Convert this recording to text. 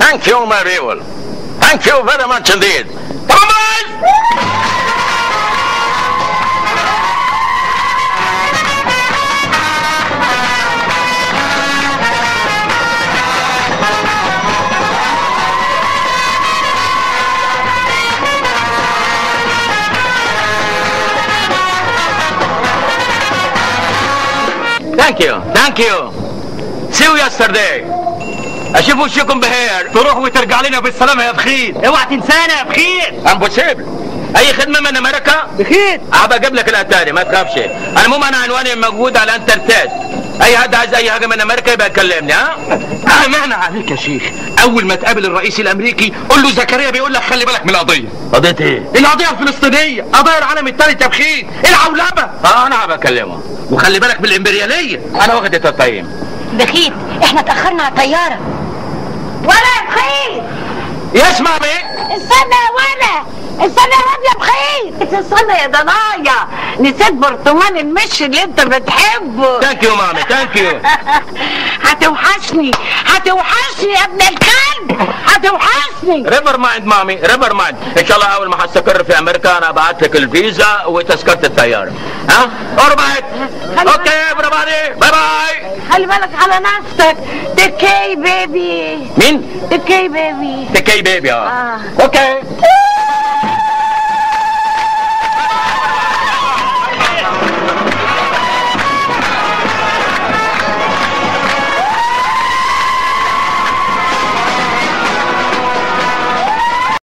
Thank you, my rival. Thank you very much indeed. Come on, boys! Thank you, thank you. See you yesterday. اشوف وشكم بخير تروح وترجع لنا بالسلامة يا بخيت اوعى تنسانا يا بخيت امبوسيبل اي خدمه من امريكا بخيت هبقى اجيب لك الاتاري ما تخافش انا مو انا عنواني موجود على انترتات اي حد عايز اي حاجه من امريكا يبقى يكلمني ها امانة عليك يا شيخ اول ما تقابل الرئيس الامريكي قول له زكريا بيقول لك خلي بالك من القضية قضيت ايه القضية الفلسطينية قضايا العالم الثالث يا بخيت العولمة اه انا هبقى اكلمه وخلي بالك من الامبريالية انا واخد التطيم بخيت احنا اتأخرنا على الطيارة ولا يا بخيت يسمع بيه استنى يا ولا استنى يا واد يا بخيت استنى يا ضنايا نسيت برطمان المش اللي انت بتحبه ثانك يو مامي ثانك يو هتوحشني هتوحشني يا ابن الكلب هتوحشني ريفر مايند مامي ريفر مايند ان شاء الله اول ما هستقر في امريكا انا ابعت لك الفيزا وتذكره الطياره ها اوربايت خلي اوكي everybody باي باي خلي بالك على نفسك تكي بيبي مين تكي بيبي تكي بيبي اه آه. اوكي